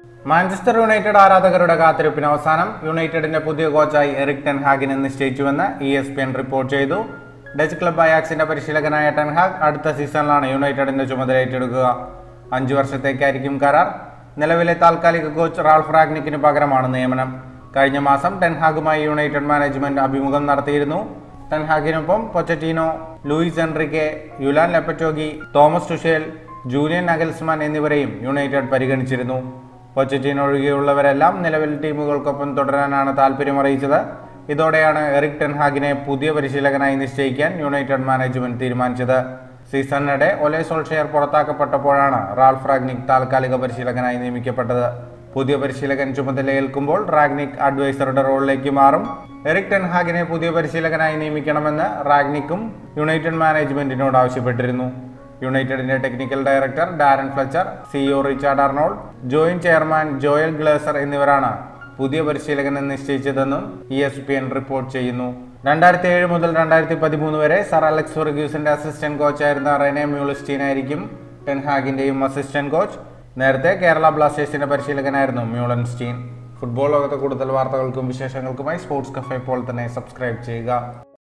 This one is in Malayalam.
മാഞ്ചസ്റ്റർ യുണൈറ്റഡ് ആരാധകരുടെ കാത്തിരിപ്പിന് അവസാനം യുണൈറ്റഡിന്റെ പുതിയ കോച്ചായി എറിക് ടെൻഹാഗിനെ നിശ്ചയിച്ചുവെന്ന് E S P N report ചെയ്തു ഡച്ച് ക്ലബ് അയാക്സിന്റെ പരിശീലകനായ ടെൻഹാഗ് അടുത്ത സീസണിലാണ് യുണൈറ്റഡിന്റെ ചുമതല ഏറ്റെടുക്കുക അഞ്ചു വർഷത്തേക്കായിരിക്കും കരാർ നിലവിലെ താൽക്കാലിക കോച്ച് റാൾഫ് റാഗ്നിക്കിന് പകരമാണ് നിയമനം കഴിഞ്ഞ മാസം ടെൻഹാഗുമായി യുണൈറ്റഡ് മാനേജ്മെന്റ് അഭിമുഖം നടത്തിയിരുന്നു ടെൻഹാഗിനൊപ്പം Pochettino Luis Enrique Julen Lopetegui Thomas Tuchel Julian Nagelsmann എന്നിവരെയും യുണൈറ്റഡ് പരിഗണിച്ചിരുന്നു പൊച്ചറ്റീനോ ഒഴികെയുള്ളവരെല്ലാം നിലവിൽ ടീമുകൾക്കൊപ്പം തുടരാനാണ് താല്പര്യം അറിയിച്ചത് ഇതോടെയാണ് എറിക് ടെൻഹാഗിനെ പുതിയ പരിശീലകനായി നിശ്ചയിക്കാൻ യുണൈറ്റഡ് മാനേജ്മെന്റ് തീരുമാനിച്ചത് സീസണിനിടെ ഒലെ സോൾഷെയർ പുറത്താക്കപ്പെട്ടപ്പോഴാണ് റാൾഫ് റാഗ്നിക് താൽക്കാലിക പരിശീലകനായി നിയമിക്കപ്പെട്ടത് പുതിയ പരിശീലകൻ ചുമതലയേൽക്കുമ്പോൾ റാഗ്നിക് അഡ്വൈസറുടെ റോളിലേക്ക് മാറും എറിക് ടെൻഹാഗിനെ പുതിയ പരിശീലകനായി നിയമിക്കണമെന്ന് റാഗ്നിക്കും യുണൈറ്റഡ് മാനേജ്മെന്റിനോട് ആവശ്യപ്പെട്ടിരുന്നു യുണൈറ്റഡിന്റെ technical director Darren Fletcher CEO Richard Arnold joint chairman Joel Glazer എന്നിവരാണ് പുതിയ പരിശീലകനെ നിശ്ചയിച്ചതെന്നും E S P N report ചെയ്യുന്നു രണ്ടായിരത്തി ഏഴ് മുതൽ രണ്ടായിരത്തി പതിമൂന്ന് വരെ സർ അലക്സ് ഫെർഗ്യൂസിന്റെ അസിസ്റ്റന്റ് കോച്ചായിരുന്ന റെനെ മ്യൂളിസ്റ്റീൻ ആയിരിക്കും ടെൻഹാഗിന്റെയും അസിസ്റ്റന്റ് കോച്ച് നേരത്തെ കേരള ബ്ലാസ്റ്റേഴ്സിന്റെ പരിശീലകനായിരുന്നു മ്യൂളൻസ്റ്റീൻ ഫുട്ബോൾ ലോകത്തെ കൂടുതൽ വാർത്തകൾക്കും വിശേഷങ്ങൾക്കുമായി സ്പോർട്സ് കഫേ ഇപ്പോൾ തന്നെ സബ്സ്ക്രൈബ് ചെയ്യുക